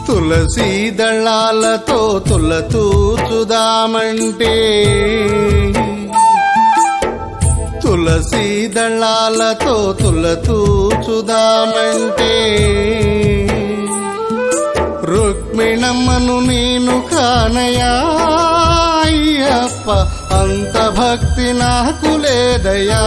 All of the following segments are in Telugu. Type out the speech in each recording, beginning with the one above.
తులసీ దళాలతో తులతూచుదామంటే తులసీ దళాలతో తులతూచుదామంటే రుక్మిణమ్మను నేను కానయా అయ్యప్ప అంత భక్తి నాకు లేదయా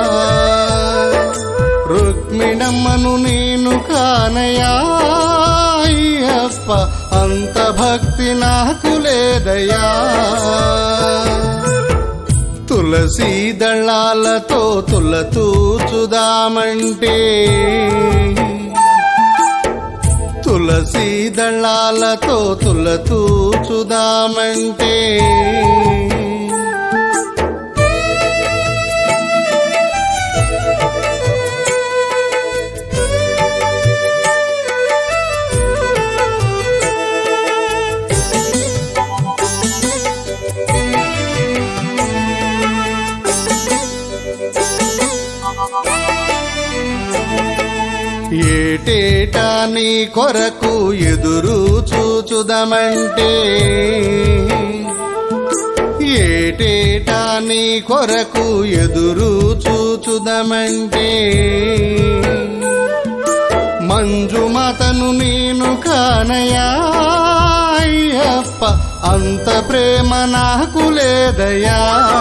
రుక్మిణమ్మను నేను కానయా అయ్యప్ప అంత భక్తి నాకు లేదయా తులసీ దళాలతో తులతూచుదామంటే తులసీ దళాలతో తులతూచుదామంటే ఏటేటా నీ కొరకు ఎదురు చూచుదమంటే ఏటేటా నీ కొరకు ఎదురు చూచుదమంటే మంజుమతను నేను కానయా అయ్యప్ప అంత ప్రేమ నాకు లేదయా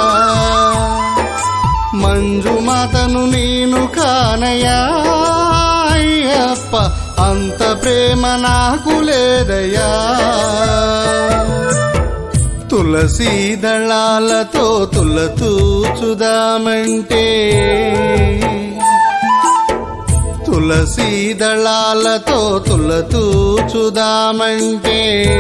మంజుమతను నేను కానయా అయ్యప్ప అంత ప్రేమ నాకు లేదయా తులసీ దళాలతో తులతూచుదామంటే తులసీ దళాలతో తులతూచుదామంటే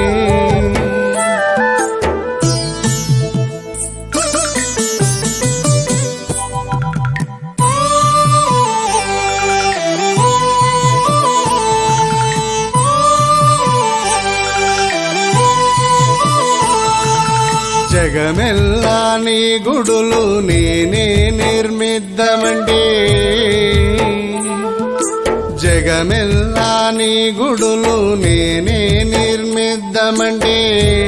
జగమెల్లా నీ గుడులు నేనే నిర్మిద్దమంటే జగమెల్లా నీ గుడులు నేనే నిర్మిద్దమంటే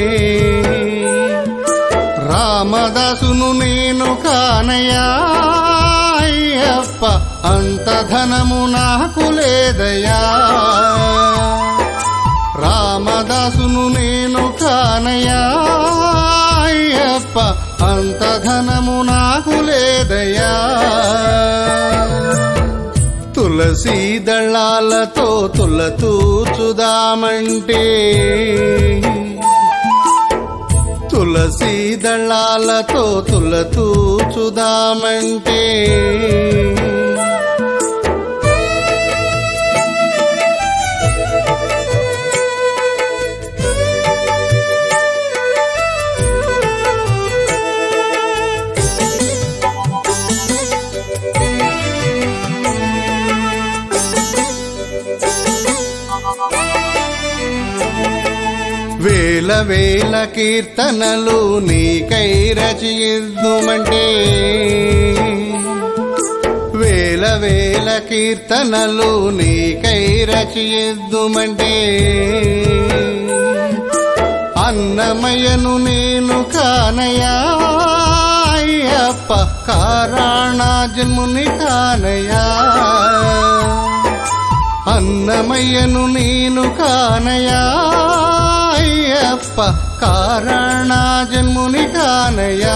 రామదాసును నేను కానయా అయ్యప్ప అంత ధనము నాకు లేదయా రామదాసును నేను కానయా అయ్యప్ప అంత ధనము నాకు లేదయా తులసీ దళాలతో తులతూచుదామంటే తులసీ దళాలతో తులతూచుదామంటే వేల వేల కీర్తనలు నీకై రచయిద్దుమంటే వేల వేల కీర్తనలు నీకై రచయిద్దుమంటే అన్నమయ్యను నేను కానయా అయ్యప్ప కారాణాజముని కానయా అన్నమయ్యను నేను కానయా అయ్యప్ప కారణాజన్ముని కానయా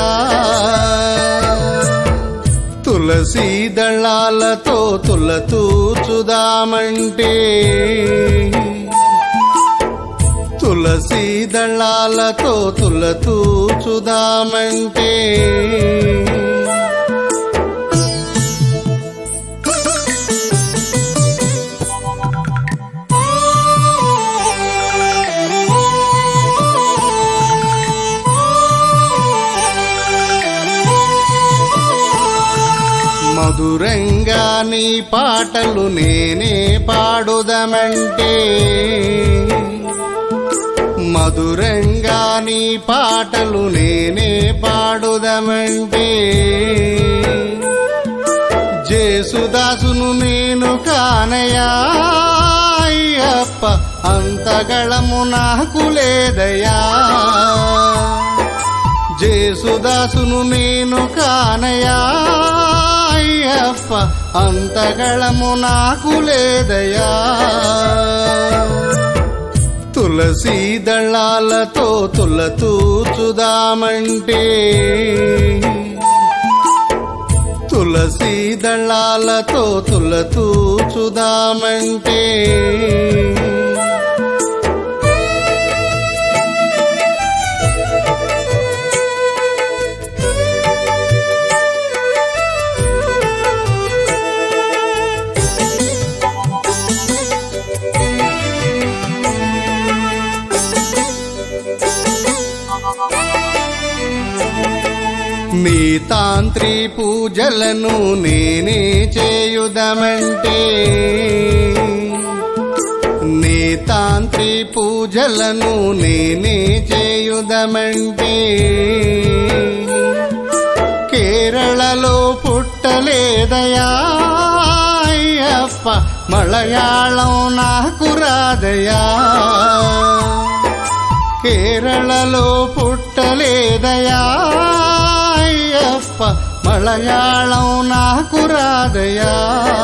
తులసీ దళాలతో తులతూచుదామంటే తులసీ దళాలతో తులతూచుదామంటే మధురంగా నీ పాటలు నేనే పాడుదమంటే మధురంగా నీ పాటలు నేనే పాడుదమంటే జేసుదాసును నేను కానయా అయ్యప్ప అంత అంతగళము నాకు లేదయా జేసుదాసును నేను కానయా అయ్యప్ప అంతగళము నాకు లేదయా తులసీ దళాలతో తులతూచుదామంటే తులసీ దళాలతో తులతూచుదామంటే నీ తాంత్రి పూజలను నేనే చేయుదమంటే నీ తాంత్రి పూజలను నేనే చేయుదమంటే కేరళలో పుట్టలేదయా అయ్యప్ప మలయాళం నాకు రాదయా కేరళలో పుట్టలేదయా అయ్యప్ప మలయాళం నాకు రాదయా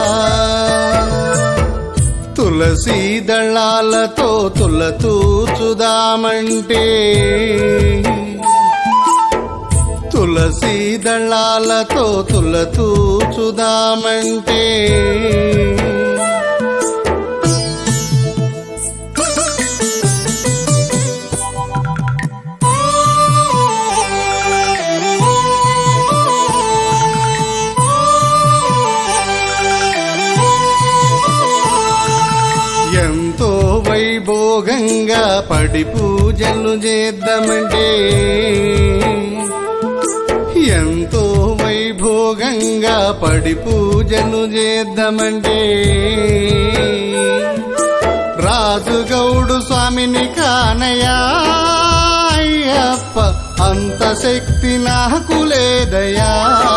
తులసీ దళాలతో తులతూచుదామంటే తులసీ దళాలతో తులతూచుదామంటే ఎంతో వైభోగంగా పడి పూజలు చేద్దామంటే ఎంతో వైభోగంగా పడి పూజలు చేద్దామంటే రాజుగౌడు స్వామిని కానయా అయ్యప్ప అంత శక్తి నాకు లేదయా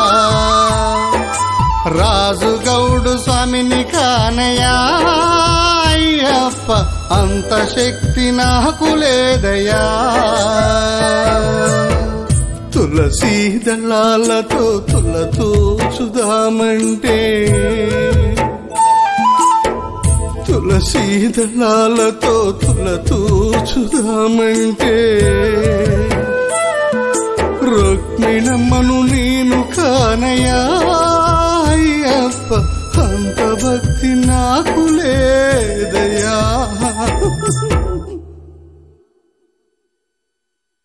రాజుగౌడు స్వామిని కానయా అయ్యప్ప అంత శక్తి నాకు లేదయా తులసీ దళాలతో తులతూచుదామంటే తులసీ దళాలతో తులతూచుదామంటే రుక్మిణమ్మను నేను కానయా అయ్యప్ప అంత భక్తి నాకు లేదయా